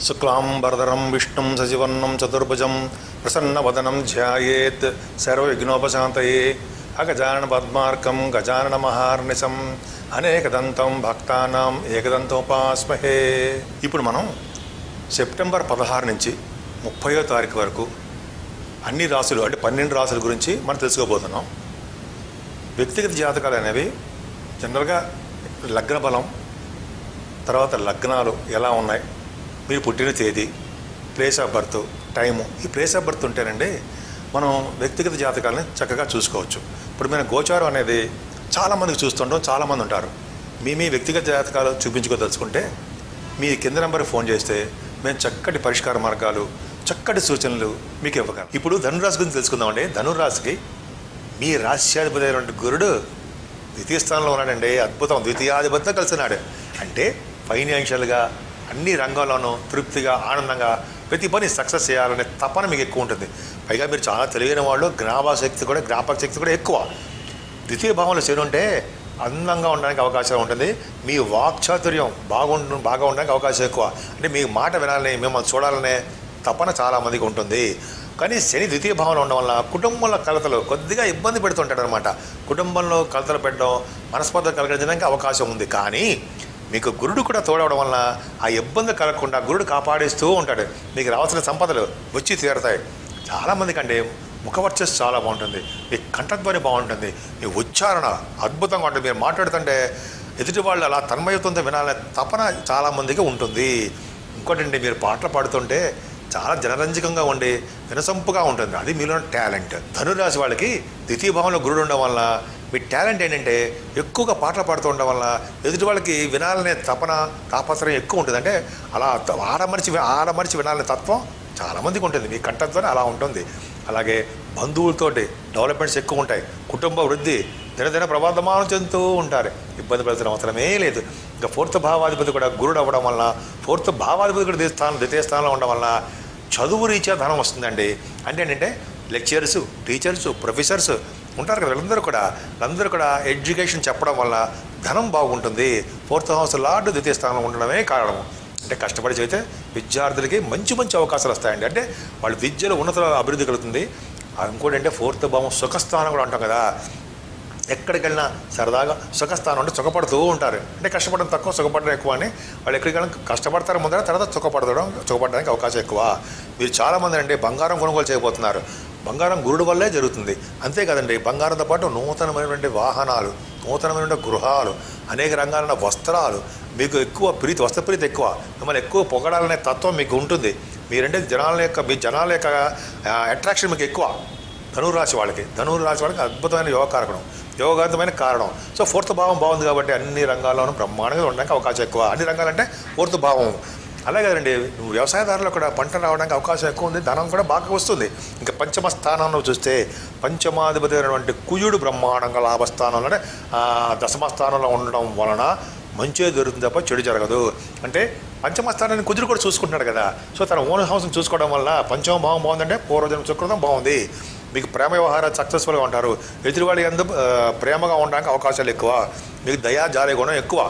శుక్లాంబరధరం విష్ణుం సజివర్ణం చతుర్భుజం ప్రసన్నవదనం ధ్యాయేత్ సర్వవిఘ్నోపశాంతయే అగజానన పద్మార్కం గజానన మహార్నిశం అనేకదంతం భక్తానాం ఏకదంతోపాస్మహే ఇప్పుడు మనం సెప్టెంబర్ పదహారు నుంచి ముప్పయో తారీఖు వరకు అన్ని రాసులు అంటే పన్నెండు రాసుల గురించి మనం తెలుసుకోబోతున్నాం వ్యక్తిగత జాతకాలు అనేవి జనరల్గా లగ్న బలం తర్వాత లగ్నాలు ఎలా ఉన్నాయి మీరు పుట్టిన తేదీ ప్లేస్ ఆఫ్ బర్త్ టైము ఈ ప్లేస్ ఆఫ్ బర్త్ ఉంటేనండి మనం వ్యక్తిగత జాతకాలని చక్కగా చూసుకోవచ్చు ఇప్పుడు మేము గోచారం అనేది చాలామందికి చూస్తుంటాం చాలామంది ఉంటారు మీ మీ వ్యక్తిగత జాతకాలు చూపించుకోదలుచుకుంటే మీ కింద నెంబర్ ఫోన్ చేస్తే మేము చక్కటి పరిష్కార మార్గాలు చక్కటి సూచనలు మీకు ఇవ్వగలం ఇప్పుడు ధనురాశి గురించి తెలుసుకుందామండి ధనురాశికి మీ రాశ్యాధిపతి అయినటువంటి గురుడు ద్వితీయ స్థానంలో ఉన్నాడండి అద్భుతం ద్వితీయాధిపతితో కలిసినాడు అంటే ఫైనాన్షియల్గా అన్ని రంగాల్లోనూ తృప్తిగా ఆనందంగా ప్రతి పని సక్సెస్ చేయాలనే తపన మీకు ఎక్కువ ఉంటుంది పైగా మీరు చాలా తెలివైన వాళ్ళు జ్ఞాపక శక్తి కూడా జ్ఞాపక శక్తి కూడా ఎక్కువ ద్వితీయ భావంలో చేరి ఉంటే అందంగా ఉండడానికి అవకాశం ఉంటుంది మీ వాక్చాతుర్యం బాగుంటు బాగా ఉండడానికి అవకాశం ఎక్కువ అంటే మీ మాట వినాలని మిమ్మల్ని చూడాలనే తపన చాలామందికి ఉంటుంది కానీ శని ద్వితీయ భావంలో ఉండడం వల్ల కుటుంబంలో కలతలు కొద్దిగా ఇబ్బంది పెడుతుంటాడు అనమాట కుటుంబంలో కలతలు పెట్టడం మనస్పర్ధ కలగడానికి అవకాశం ఉంది కానీ మీకు గురుడు కూడా తోడవడం వలన ఆ ఇబ్బంది కలగకుండా గురుడు కాపాడిస్తూ ఉంటాడు మీకు రావాల్సిన సంపదలు వచ్చి తీరుతాయి చాలామందికి అంటే ముఖవర్చస్సు చాలా బాగుంటుంది మీ కంఠధ్వని బాగుంటుంది మీ ఉచ్చారణ అద్భుతంగా ఉంటుంది మీరు మాట్లాడుతుంటే ఎదుటి వాళ్ళు అలా తన్మయత్వంతో వినాలనే తపన చాలామందికి ఉంటుంది ఇంకోటండి మీరు పాటలు పాడుతుంటే చాలా జనరంజకంగా ఉండి వినసొంపుగా ఉంటుంది అది మీలో టాలెంట్ ధనురాశి వాళ్ళకి ద్వితీయ భావంలో గురుడు ఉండడం వల్ల మీ టాలెంట్ ఏంటంటే ఎక్కువగా పాటలు పాడుతూ ఉండడం వల్ల ఎదుటి వాళ్ళకి వినాలనే తపన తాపత్రయం ఎక్కువ ఉంటుంది అంటే అలా త- ఆడమరిచి వి- ఆడమరిచి వినాలనే తత్వం చాలామందికి ఉంటుంది మీ కంఠత్వం అలా ఉంటుంది అలాగే బంధువులతోటి డెవలప్మెంట్స్ ఎక్కువ ఉంటాయి కుటుంబ వృద్ధి దినదిన ప్రవర్ధమానం చెందుతూ ఉంటారు ఇబ్బంది పడాల్సిన అవసరమే లేదు ఇంకా ఫోర్త్ భావాధిపతి కూడా గురుడు అవ్వడం వలన ఫోర్త్ భావాధిపతి కూడా ద్వితీయ స్థానం ద్వితీయ స్థానంలో ఉండడం వలన చదువు రీత్యా ధనం వస్తుందండి అంటే ఏంటంటే లెక్చరర్స్ టీచర్స్ ప్రొఫెసర్స్ ఉంటారు కదా వీళ్ళందరూ కూడా వీళ్ళందరూ కూడా ఎడ్యుకేషన్ చెప్పడం వల్ల ధనం బాగుంటుంది ఫోర్త్ హౌస్ లార్డ్ ద్వితీయ స్థానంలో ఉండడమే కారణం అంటే కష్టపడి చదివితే విద్యార్థులకి మంచి మంచి అవకాశాలు వస్తాయండి అంటే వాళ్ళ విద్యలో ఉన్నత అభివృద్ధి కలుగుతుంది ఆ ఇంకోటి అంటే ఫోర్త్ భావం సుఖస్థానం కూడా అంటాం కదా ఎక్కడికి వెళ్ళినా సరదాగా సుఖస్థానం అంటే సుఖపడుతూ ఉంటారు అంటే కష్టపడడం తక్కువ సుఖపడడం ఎక్కువ అని వాళ్ళు ఎక్కడికి వెళ్ళినా కష్టపడతారు ముందర తర్వాత సుఖపడడం సుఖపడడానికి అవకాశం ఎక్కువ మీరు చాలామంది అండి బంగారం కొనుగోలు చేయబోతున్నారు బంగారం గురుడు వల్లే జరుగుతుంది అంతే కదండి బంగారంతో పాటు నూతనమైనటువంటి వాహనాలు నూతనమైనటువంటి గృహాలు అనేక రంగాలైన వస్త్రాలు మీకు ఎక్కువ ప్రీతి వస్త్ర ప్రీతి ఎక్కువ మిమ్మల్ని ఎక్కువ పొగడాలనే తత్వం మీకు ఉంటుంది మీరంటే జనాల యొక్క మీ జనాల యొక్క అట్రాక్షన్ మీకు ఎక్కువ ధనురాశి వాళ్ళకి ధనురాశి వాళ్ళకి అద్భుతమైన యోగకారకం యోగాంతమైన కారణం సో ఫోర్త్ భావం బాగుంది కాబట్టి అన్ని రంగాల్లోనూ బ్రహ్మాండంగా ఉండడానికి అవకాశం ఎక్కువ అన్ని రంగాలంటే ఫోర్త్ భావం అలాగే కదండి నువ్వు వ్యవసాయదారులు కూడా పంట రావడానికి అవకాశం ఎక్కువ ఉంది ధనం కూడా బాగా వస్తుంది ఇంకా పంచమ స్థానంలో చూస్తే పంచమాధిపతి అయినటువంటి కుయుడు బ్రహ్మాండంగా లాభస్థానంలో అంటే ఆ, దశమ స్థానంలో ఉండడం వలన మంచిగా జరుగుతుంది తప్ప చెడు జరగదు అంటే పంచమ స్థానాన్ని కుదురు కూడా చూసుకుంటున్నాడు కదా సో తన ఓన్ హౌస్ని చూసుకోవడం వల్ల పంచమ భావం బాగుందంటే పూర్వజన్మ సుకృతం బాగుంది మీకు ప్రేమ వ్యవహారాలు సక్సెస్ఫుల్గా ఉంటారు ఎదుటివాడి ఎందు ఆ, ప్రేమగా ఉండడానికి అవకాశాలు ఎక్కువ మీకు దయా జాలి గుణం ఎక్కువ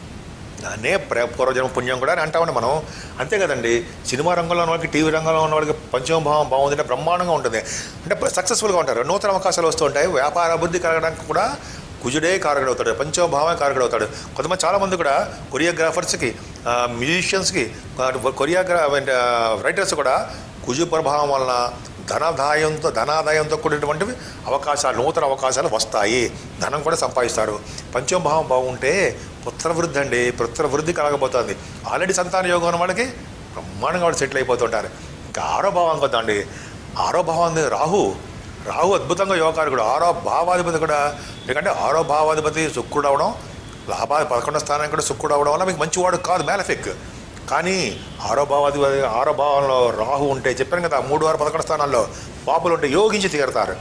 దాన్నే ప్రే పూర్వజన్మ పుణ్యం కూడా అని అంటామండి మనం అంతే కదండి సినిమా రంగంలో ఉన్న వాళ్ళకి టీవీ రంగంలో ఉన్న వాళ్ళకి పంచమ భావం బాగుందంటే బ్రహ్మాండంగా ఉంటుంది అంటే సక్సెస్ఫుల్గా ఉంటారు నూతన అవకాశాలు వస్తూ ఉంటాయి వ్యాపార అభివృద్ధి కలగడానికి కూడా కుజుడే కారకుడు అవుతాడు పంచమ భావమే కారకుడు అవుతాడు కొంతమంది చాలామంది కూడా కొరియోగ్రాఫర్స్కి మ్యూజిషియన్స్కి కొరియోగ్రా రైటర్స్ కూడా కుజు ప్రభావం వలన ధనాదాయంతో ధనాదాయంతో కూడినటువంటివి అవకాశాలు నూతన అవకాశాలు వస్తాయి ధనం కూడా సంపాదిస్తారు పంచమ భావం బాగుంటే పుత్రవృద్ధి అండి పుత్రవృద్ధి కలగబోతుంది ఆల్రెడీ సంతాన యోగం ఉన్న వాళ్ళకి బ్రహ్మాండంగా వాళ్ళు సెటిల్ అయిపోతుంటారు ఇంకా ఆరో భావం కొద్దండి ఆరో భావాన్ని రాహు రాహు అద్భుతంగా యోగకారకుడు ఆరో భావాధిపతి కూడా ఎందుకంటే ఆరో భావాధిపతి శుక్రుడు అవడం లాభా పదకొండో స్థానం కూడా శుక్రుడు అవడం వల్ల మీకు మంచివాడు కాదు మేలఫెక్ కానీ ఆరో భావాధిపతి ఆరో భావంలో రాహు ఉంటే చెప్పాను కదా మూడు ఆరు పదకొండు స్థానాల్లో పాపులు ఉంటే యోగించి తీరుతారు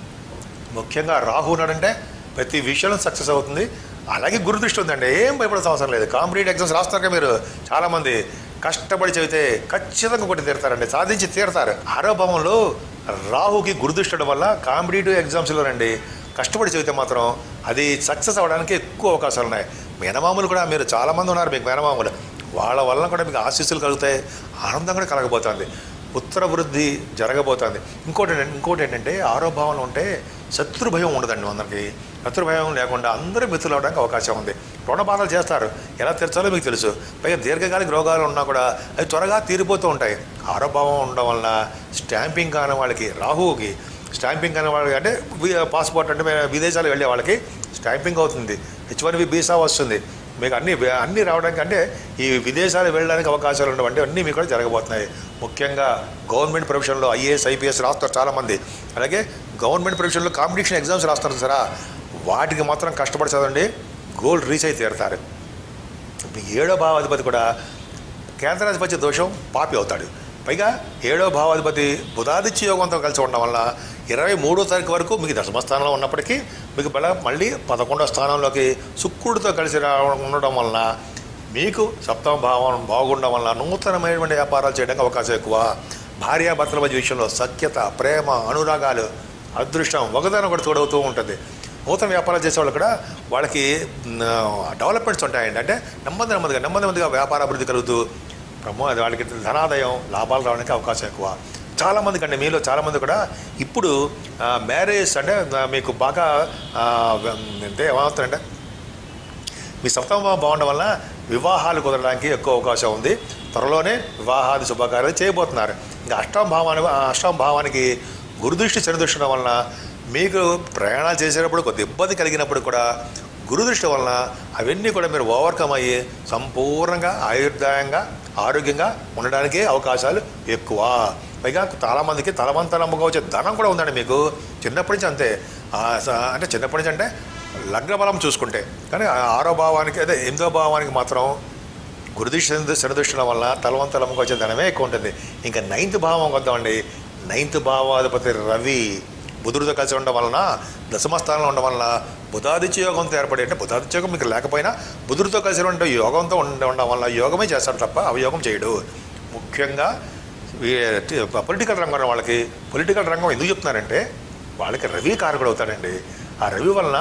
ముఖ్యంగా రాహు ఉన్నాడంటే ప్రతి విషయంలో సక్సెస్ అవుతుంది అలాగే గురుదృష్టి ఉందండి ఏం భయపడాల్సిన అవసరం లేదు కాంపిటేటివ్ ఎగ్జామ్స్ రాస్తారు కదా మీరు చాలామంది కష్టపడి చదివితే ఖచ్చితంగా కొట్టి తీరుతారండి సాధించి తీరుతారు ఆరో భావంలో రాహుకి గురుదృష్టి ఉండడం వల్ల కాంపిటేటివ్ ఎగ్జామ్స్లో రండి కష్టపడి చదివితే మాత్రం అది సక్సెస్ అవ్వడానికి ఎక్కువ అవకాశాలు ఉన్నాయి మేనమామలు కూడా మీరు చాలామంది ఉన్నారు మీకు మేనమామలు వాళ్ళ వలన కూడా మీకు ఆశీస్సులు కలుగుతాయి ఆనందం కూడా కలగబోతుంది ఉత్తర వృద్ధి జరగబోతుంది ఇంకోటి ఏంటంటే- ఇంకోటి ఏంటంటే ఆరో భావంలో ఉంటే శత్రు భయం ఉండదండి అందరికి శత్రు భయం లేకుండా అందరూ మిత్రులు అవడానికి అవకాశం ఉంది రుణ బాధలు చేస్తారు ఎలా తీర్చాలో మీకు తెలుసు పైగా దీర్ఘకాలిక రోగాలు ఉన్నా కూడా అవి త్వరగా తీరిపోతూ ఉంటాయి ఆరో భావం ఉండడం వలన స్టాంపింగ్ కాని వాళ్ళకి రాహువుకి స్టాంపింగ్ కాని వాళ్ళకి అంటే వి- పాస్పోర్ట్ అంటే మే- విదేశాలు వెళ్ళే వాళ్ళకి స్టాంపింగ్ అవుతుంది హెచ్ వన్ బి వీసా వస్తుంది మీకు అన్ని అన్నీ రావడానికి అంటే ఈ విదేశాలు వెళ్ళడానికి అవకాశాలు ఉండవంటే అన్నీ మీకు కూడా జరగబోతున్నాయి ముఖ్యంగా గవర్నమెంట్ ప్రొఫెషన్లో ఐఏఎస్ ఐపీఎస్ రాస్తారు చాలామంది అలాగే గవర్నమెంట్ ప్రొఫెషన్లో కాంపిటీషన్ ఎగ్జామ్స్ రాస్తారు సరా వాటికి మాత్రం కష్టపడి చదవండి గోల్డ్ రీచ్ అయితే తీరుతారు ఇప్పుడు ఏడో భావాధిపతి కూడా కేంద్రాధిపత్య దోషం పాపి అవుతాడు పైగా ఏడో భావాధిపతి బుధాదిత్య యోగంతో కలిసి ఉండడం వల్ల ఇరవై మూడో తారీఖు వరకు మీకు దశమస్థానంలో ఉన్నప్పటికీ మీకు బల మళ్ళీ పదకొండో స్థానంలోకి శుక్రుడితో కలిసి రావడం ఉండడం వలన మీకు సప్తమ భావం బాగుండడం వల్ల నూతనమైనటువంటి వ్యాపారాలు చేయడానికి అవకాశం ఎక్కువ భార్యాభర్తల మధ్య విషయంలో సఖ్యత ప్రేమ అనురాగాలు అదృష్టం ఒకదాని ఒకటి తోడవుతూ ఉంటుంది నూతన వ్యాపారాలు చేసే వాళ్ళు కూడా వాళ్ళకి డెవలప్మెంట్స్ ఉంటాయండి అంటే నెమ్మది నెమ్మదిగా నెమ్మది నెమ్మదిగా వ్యాపార అభివృద్ధి కలుగుతూ ప్రమో వాళ్ళకి ధనాదాయం లాభాలు రావడానికి అవకాశం ఎక్కువ చాలామంది కంటే మీలో చాలామంది కూడా ఇప్పుడు మ్యారేజ్ అంటే ఆ, మీకు బాగా ఆ, అంటే ఏమవుతారంటే మీ సప్తమ భావం బాగుండడం వల్ల వివాహాలు కుదరడానికి ఎక్కువ అవకాశం ఉంది త్వరలోనే వివాహాది శుభకార్యాలు చేయబోతున్నారు ఇంకా అష్టమ భావాన్ని అష్టమ భావానికి గురుదృష్టి శనిదృష్టి ఉండడం వలన మీకు ప్రయాణాలు చేసేటప్పుడు కొద్ది ఇబ్బంది కలిగినప్పుడు కూడా గురుదృష్టి వలన అవన్నీ కూడా మీరు ఓవర్కమ్ అయ్యి సంపూర్ణంగా ఆయుర్దాయంగా ఆరోగ్యంగా ఉండడానికే అవకాశాలు ఎక్కువ పైగా చాలామందికి తలవంతలంబగా వచ్చే ధనం కూడా ఉందండి మీకు చిన్నప్పటి నుంచి అంతే ఆ, స- అంటే చిన్నప్పటి నుంచి అంటే లగ్న బలం చూసుకుంటే కానీ ఆ ఆరో భావానికి అదే ఎనిమిదో భావానికి మాత్రం గురుదృష్టి శనిదృష్టిల వల్ల తలవంతలంకి వచ్చే ధనమే ఎక్కువ ఉంటుంది ఇంకా నైన్త్ భావం వద్దామండి నైన్త్ భావాధిపతి రవి బుధుడితో కలిసి ఉండడం వలన దశమ స్థానంలో ఉండడం వలన బుధాదిత్య యోగంతో ఏర్పడి అంటే బుధాదిత్య యోగం మీకు లేకపోయినా బుధుడితో కలిసి ఉండే యోగంతో ఉండ ఉండడం వల్ల యోగమే చేస్తాడు తప్ప అవయోగం చేయడు ముఖ్యంగా పొలిటికల్ రంగం ఉన్న వాళ్ళకి పొలిటికల్ రంగం ఎందుకు చెప్తున్నారంటే వాళ్ళకి రవి కారకుడు అవుతాడండి ఆ రవి వలన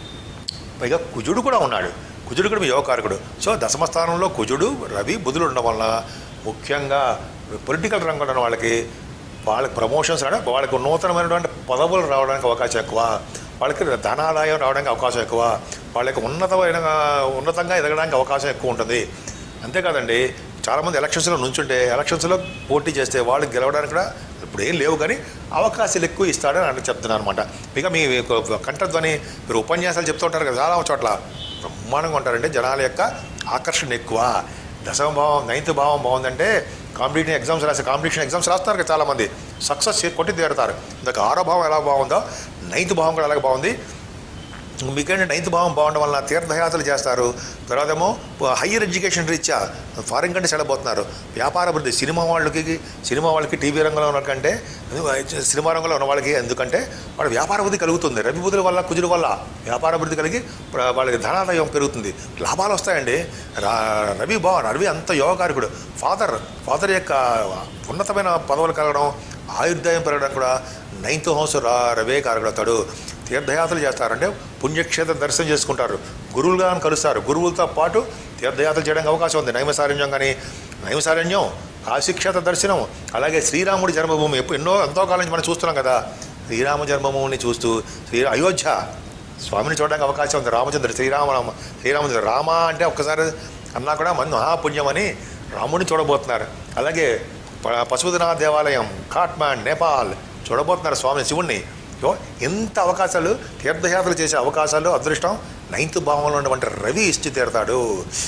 పైగా కుజుడు కూడా ఉన్నాడు కుజుడు కూడా మీ యోగకారకుడు సో దశమ స్థానంలో కుజుడు రవి బుధుడు ఉండడం వలన ముఖ్యంగా పొలిటికల్ రంగంలో ఉన్న వాళ్ళకి వాళ్ళకి ప్రమోషన్స్ రావడం వాళ్ళకి నూతనమైనటువంటి పదవులు రావడానికి అవకాశం ఎక్కువ వాళ్ళకి ధనాదాయం రావడానికి అవకాశం ఎక్కువ వాళ్ళకి ఉన్నతమైన ఉన్నతంగా ఎదగడానికి అవకాశం ఎక్కువ ఉంటుంది అంతేకాదండి చాలామంది ఎలక్షన్స్లో నుంచుంటే ఎలక్షన్స్లో పోటీ చేస్తే వాళ్ళు గెలవడానికి కూడా ఇప్పుడు ఏం లేవు కానీ అవకాశాలు ఎక్కువ ఇస్తాడని అని చెప్తున్నాను అనమాట ఇక మీ కంఠధ్వని మీరు ఉపన్యాసాలు చెప్తూ ఉంటారు కదా చాలా చోట్ల బ్రహ్మాండంగా ఉంటారంటే జనాల యొక్క ఆకర్షణ ఎక్కువ దశమ భావం నైన్త్ భావం బాగుందంటే కాంపిటేటివ్ ఎగ్జామ్స్ రాసే కాంపిటీషన్ ఎగ్జామ్స్ రాస్తున్నారు కదా చాలామంది సక్సెస్ కొట్టి తీరుతారు ఇందాక ఆరో భావం ఎలా బాగుందో నైన్త్ భావం కూడా అలాగే బాగుంది మీకేంటే నైన్త్ భావం బాగుండడం వలన తీర్థయాత్రలు చేస్తారు తర్వాత ఏమో హయ్యర్ ఎడ్యుకేషన్ రీత్యా ఫారిన్ కంట్రీస్ వెళ్ళబోతున్నారు వ్యాపార అభివృద్ధి సినిమా వాళ్ళకి సినిమా వాళ్ళకి టీవీ రంగంలో ఉన్న కంటే సినిమా రంగంలో ఉన్న వాళ్ళకి ఎందుకంటే వాళ్ళ వ్యాపార అభివృద్ధి కలుగుతుంది రవి బుధుల వల్ల కుజుల వల్ల వ్యాపార అభివృద్ధి కలిగి ప్ర- వాళ్ళకి ధనాదాయం పెరుగుతుంది లాభాలు వస్తాయండి రా రవి బా రవి అంత యోగకారకుడు ఫాదర్ ఫాదర్ యొక్క ఉన్నతమైన పదవులు కలగడం ఆయుర్దాయం పెరగడం కూడా నైన్త్ హౌస్ రా రవే కారకుడవుతాడు తీర్థయాత్రలు చేస్తారంటే పుణ్యక్షేత్రం దర్శనం చేసుకుంటారు గురువులుగా కలుస్తారు గురువులతో పాటు తీర్థయాత్రలు చేయడానికి అవకాశం ఉంది నైమసారణ్యం కానీ నైమసారణ్యం కాశీక్షేత్ర దర్శనం అలాగే శ్రీరాముడి జన్మభూమి ఎప్పుడు ఎన్నో ఎంతో కాలం నుంచి మనం చూస్తున్నాం కదా శ్రీరామ జన్మభూమిని చూస్తూ శ్రీ అయోధ్య స్వామిని చూడడానికి అవకాశం ఉంది రామచంద్ర శ్రీరామ శ్రీరామచంద్ర రామ అంటే ఒక్కసారి అన్నా కూడా మన మహాపుణ్యం అని రాముడిని చూడబోతున్నారు అలాగే ప- పశుపతినాథ దేవాలయం కాట్మాండ్ నేపాల్ చూడబోతున్నారు స్వామి శివుణ్ణి యో, ఎంత అవకాశాలు తీర్థయాత్రలు చేసే అవకాశాలు అదృష్టం నైన్త్ భావంలో ఉన్నటువంటి రవి ఇచ్చి తీరుతాడు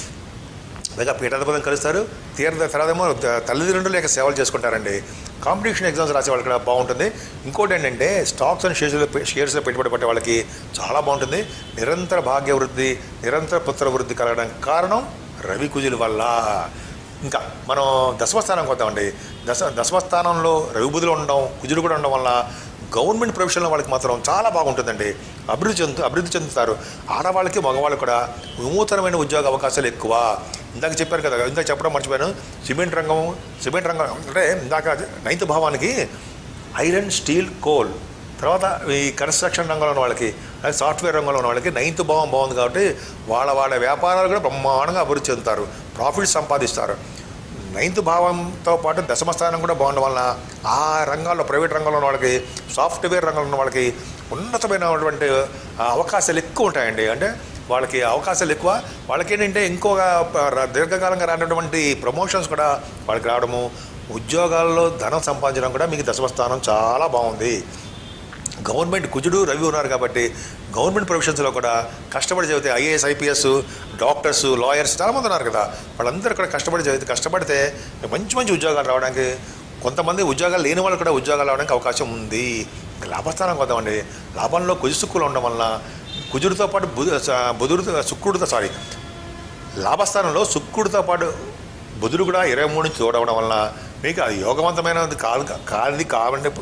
పైగా పీఠాధిపతులు కలుస్తారు తీర్థ తర్వాత ఏమో త- తల్లిదండ్రులు యొక్క సేవలు చేసుకుంటారండి కాంపిటీషన్ ఎగ్జామ్స్ రాసే వాళ్ళకి కూడా బాగుంటుంది ఇంకోటి ఏంటంటే స్టాక్స్ అండ్ షేర్స్లో షేర్స్లో పెట్టుబడి పెట్టే వాళ్ళకి చాలా బాగుంటుంది నిరంతర భాగ్య వృద్ధి నిరంతర పుత్ర వృద్ధి కలగడానికి కారణం రవి కుజుల వల్ల ఇంకా మనం దశమస్థానంకి వద్దామండి దశ దశమస్థానంలో రవి బుధులు ఉండడం కుజులు కూడా ఉండడం వల్ల గవర్నమెంట్ ప్రొఫెషన్లో వాళ్ళకి మాత్రం చాలా బాగుంటుందండి అభివృద్ధి చెందు అభివృద్ధి చెందుతారు ఆడవాళ్ళకి మగవాళ్ళకి కూడా నూతనమైన ఉద్యోగ అవకాశాలు ఎక్కువ ఇందాక చెప్పారు కదా ఇందాక చెప్పడం మర్చిపోయాను సిమెంట్ రంగం సిమెంట్ రంగం అంటే ఇందాక నైన్త్ భావానికి ఐరన్ స్టీల్ కోల్ తర్వాత ఈ కన్స్ట్రక్షన్ రంగంలో ఉన్న వాళ్ళకి అలాగే సాఫ్ట్వేర్ రంగంలో ఉన్న వాళ్ళకి నైన్త్ భావం బాగుంది కాబట్టి వాళ్ళ వాళ్ళ వ్యాపారాలు కూడా బ్రహ్మాండంగా అభివృద్ధి చెందుతారు ప్రాఫిట్ సంపాదిస్తారు నైన్త్ భావంతో పాటు దశమ స్థానం కూడా బాగుండడం వలన ఆ రంగాల్లో ప్రైవేట్ రంగంలో ఉన్న వాళ్ళకి సాఫ్ట్వేర్ రంగంలో ఉన్న వాళ్ళకి ఉన్నతమైనటువంటి ఆ, అవకాశాలు ఎక్కువ ఉంటాయండి అంటే వాళ్ళకి అవకాశాలు ఎక్కువ వాళ్ళకి ఏంటంటే ఇంకొక ప- దీర్ఘకాలంగా రానటువంటి ప్రమోషన్స్ కూడా వాళ్ళకి రావడము ఉద్యోగాల్లో ధనం సంపాదించడం కూడా మీకు దశమ స్థానం చాలా బాగుంది గవర్నమెంట్ కుజుడు రవి ఉన్నారు కాబట్టి గవర్నమెంట్ ప్రొఫెషన్స్లో కూడా కష్టపడి చదివితే ఐఏఎస్ ఐపీఎస్ డాక్టర్స్ లాయర్స్ చాలామంది ఉన్నారు కదా వాళ్ళందరూ కూడా కష్టపడి చదివితే కష్టపడితే మంచి మంచి ఉద్యోగాలు రావడానికి కొంతమంది ఉద్యోగాలు లేని వాళ్ళు కూడా ఉద్యోగాలు రావడానికి అవకాశం ఉంది లాభస్థానం కొద్దామండి లాభంలో కుజు సుక్కులు ఉండడం వలన కుజుడితో పాటు బుధు బుధుడితో శుక్రుడితో సారీ లాభస్థానంలో శుక్రుడితో పాటు బుధుడు కూడా ఇరవై మూడు నుంచి చూడవడం వలన మీకు అది యోగవంతమైనది కాదు కాదు కావండి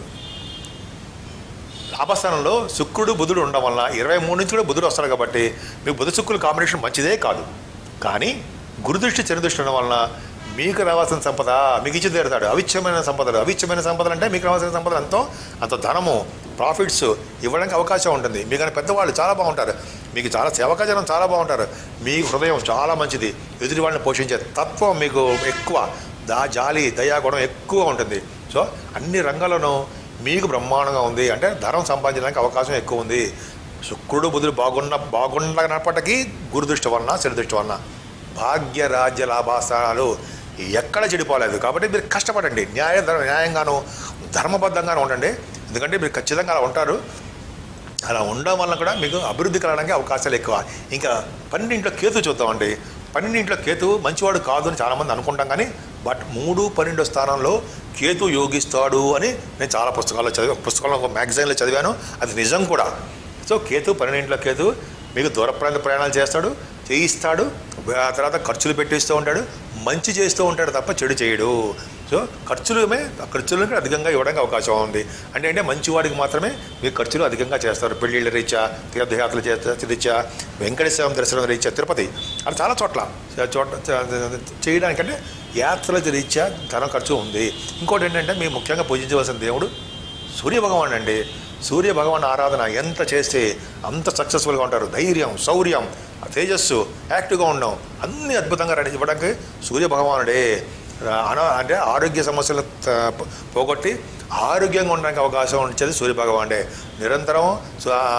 లాభస్థానంలో శుక్రుడు బుధుడు ఉండడం వల్ల ఇరవై మూడు నుంచి కూడా బుధుడు వస్తారు కాబట్టి మీకు బుధ శుక్రుల కాంబినేషన్ మంచిదే కాదు కానీ గురుదృష్టి చంద్రదృష్టి ఉండడం వలన మీకు రావాల్సిన సంపద మీకు ఇచ్చి తీరుతాడు అవిచ్యమైన సంపదలు అవిచ్యమైన సంపదలు అంటే మీకు రావాల్సిన సంపదలు ఎంతో అంత ధనము ప్రాఫిట్స్ ఇవ్వడానికి అవకాశం ఉంటుంది మీకన్నా పెద్దవాళ్ళు చాలా బాగుంటారు మీకు చాలా సేవకాజనం చాలా బాగుంటారు మీ హృదయం చాలా మంచిది ఎదుటి వాళ్ళని పోషించే తత్వం మీకు ఎక్కువ దా జాలి దయా గుణం ఎక్కువ ఉంటుంది సో అన్ని రంగాల్లోనూ మీకు బ్రహ్మాండంగా ఉంది అంటే ధనం సంపాదించడానికి అవకాశం ఎక్కువ ఉంది శుక్రుడు బుధుడు బాగున్న బాగున్నప్పటికీ గురుదృష్టి వలన శనిదృష్టి వలన భాగ్య రాజ్య లాభాస్థానాలు ఎక్కడ చెడిపోలేదు కాబట్టి మీరు కష్టపడండి న్యాయ ధర్మ న్యాయంగాను ధర్మబద్ధంగాను ఉండండి ఎందుకంటే మీరు ఖచ్చితంగా అలా ఉంటారు అలా ఉండడం వల్ల కూడా మీకు అభివృద్ధి కలగడానికి అవకాశాలు ఎక్కువ ఇంకా పన్నెండింట్లో కేతు చూద్దామండి పన్నెండింట్లో కేతు మంచివాడు కాదు అని చాలామంది అనుకుంటాం కానీ బట్ మూడు పన్నెండో స్థానంలో కేతు యోగిస్తాడు అని నేను చాలా పుస్తకాల్లో చదివా పుస్తకంలో ఒక మ్యాగజైన్లో చదివాను అది నిజం కూడా సో కేతు పన్నెండింట్లో కేతు మీకు దూర ప్రాంత ప్రయాణాలు చేస్తాడు చేయిస్తాడు ఆ తర్వాత ఖర్చులు పెట్టిస్తూ ఉంటాడు మంచి చేస్తూ ఉంటాడు తప్ప చెడు చేయడు సో ఖర్చులమే ఖర్చులకు అధికంగా ఇవ్వడానికి అవకాశం ఉంది అంటే అంటే మంచివాడికి మాత్రమే మీరు ఖర్చులు అధికంగా చేస్తారు పెళ్ళిళ్ళ రీత్యా తీర్థయాత్రలు చేస్తే రీత్యా వెంకటేశ్వరం దర్శనం రీత్యా తిరుపతి అలా చాలా చోట్ల చోట్ల చేయడానికంటే యాత్రల రీత్యా ధనం ఖర్చు ఉంది ఇంకోటి ఏంటంటే మీరు ముఖ్యంగా పూజించవలసిన దేవుడు సూర్య భగవాన్ అండి సూర్య భగవాన్ ఆరాధన ఎంత చేస్తే అంత సక్సెస్ఫుల్గా ఉంటారు ధైర్యం శౌర్యం తేజస్సు యాక్టివ్గా ఉండడం అన్ని అద్భుతంగా రెడీ ఇవ్వడానికి సూర్య భగవానుడే అన అంటే ఆరోగ్య సమస్యలు త- పోగొట్టి ఆరోగ్యంగా ఉండడానికి అవకాశం ఇచ్చేది సూర్య భగవానుడే నిరంతరం సు- ఆ,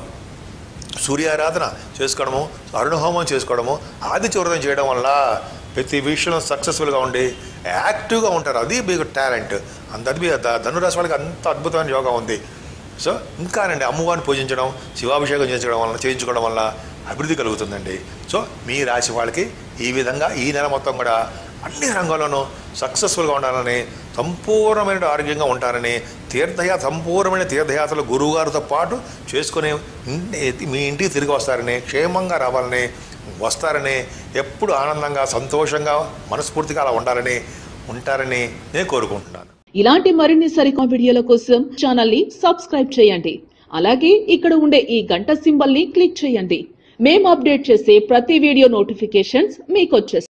సూర్యారాధన చేసుకోవడము అరుణహోమం చేసుకోవడము ఆదిత్య వ్రతం చేయడం వల్ల ప్రతి విషయంలో సక్సెస్ఫుల్గా ఉండి యాక్టివ్గా ఉంటారు అది మీకు టాలెంట్ అంత అద్భుత ద- ధనురాశి వాళ్ళకి అంత అద్భుతమైన యోగా ఉంది సో ఇంకానండి అమ్మవారిని పూజించడం శివాభిషేకం చేయించడం వల్ల చేయించుకోవడం వల్ల అభివృద్ధి కలుగుతుందండి సో మీ రాశి వాళ్ళకి ఈ విధంగా ఈ నెల మొత్తం కూడా అన్ని రంగాల్లోనూ సక్సెస్ఫుల్గా ఉండాలని సంపూర్ణమైన ఆరోగ్యంగా ఉంటారని తీర్థయా సంపూర్ణమైన తీర్థయాత్రలు గురువుగారితో పాటు చేసుకుని ఇన్- మీ ఇంటికి తిరిగి వస్తారని క్షేమంగా రావాలని వస్తారని ఎప్పుడు ఆనందంగా సంతోషంగా మనస్ఫూర్తిగా అలా ఉండాలని ఉంటారని నేను కోరుకుంటున్నాను ఇలాంటి మరిన్ని సరికొత్త వీడియోల కోసం ఛానల్ ని సబ్స్క్రైబ్ చేయండి అలాగే ఇక్కడ ఉండే ఈ గంట సింబల్ ని క్లిక్ చేయండి మేము అప్డేట్ చేసే ప్రతి వీడియో నోటిఫికేషన్స్ మీకు వచ్చేస్తాయి